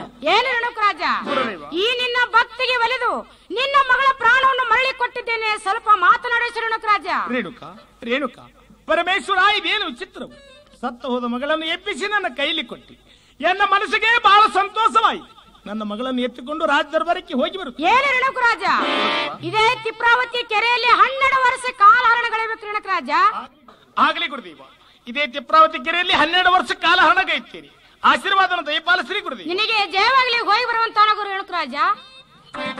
ಏನು ರೇಣುಕರಾಜ ಗುರುದೇವ. ಈ ನಿನ್ನ ಭಕ್ತಿಗೆ ಒಲಿದು ನಿನ್ನ ಮಗಳ ಪ್ರಾಣವನ್ನು ಮರಳಿ ಕೊಟ್ಟಿದ್ದೇನೆ ಸ್ವಲ್ಪ ಮಾತನಾಡಿಸು ರೇಣುಕರಾಜ ರೇಣುಕ ರೇಣುಕ ಪರಮೇಶ್ವರ ಇದೇನು ಚಿತ್ರವು ಸತ್ತ ಹೋದ ಮಗಳನ್ನು ಎಬ್ಬಿಸಿ ನನ್ನ ಕೈಲಿ ಕೊಟ್ಟಿ ಎನ್ನ ಮನಸ್ಸಿಗೆ ಬಹಳ ಸಂತೋಷವಾಯಿತು ನನ್ನ ಮಗಳನ್ನು ಎತ್ತಿಕೊಂಡು ರಾಜ ದರ್ಬಾರಕ್ಕೆ ಹೋಗಿ ಬರುತ್ತೇನೆ ಏನು ರೇಣುಕರಾಜ ಇದೇ ತಿಪ್ರಾವತಿ ಕೆರೆಯಲ್ಲಿ ಹನ್ನೆರಡು ವರ್ಷ ಕಾಲಹರಣಗಳಿವೆ ರೇಣುಕರಾಜ ಆಗಲಿ ಗುರುದೇವ ಇದೇ ತಿಪ್ರಾವತಿ ಕೆರೆಯಲ್ಲಿ ಹನ್ನೆರಡು ವರ್ಷ ಕಾಲ ಹಣಗೈತೀರಿ ಆಶೀರ್ವಾದನ ದಯಪಾಲಿಸ್ರಿ ಗುರುದೇವ ನಿನಗೆ ಜಯವಾಗಲಿ ಹೋಗಿ ಬರುವಂತ ರೇಣುಕರಾಜ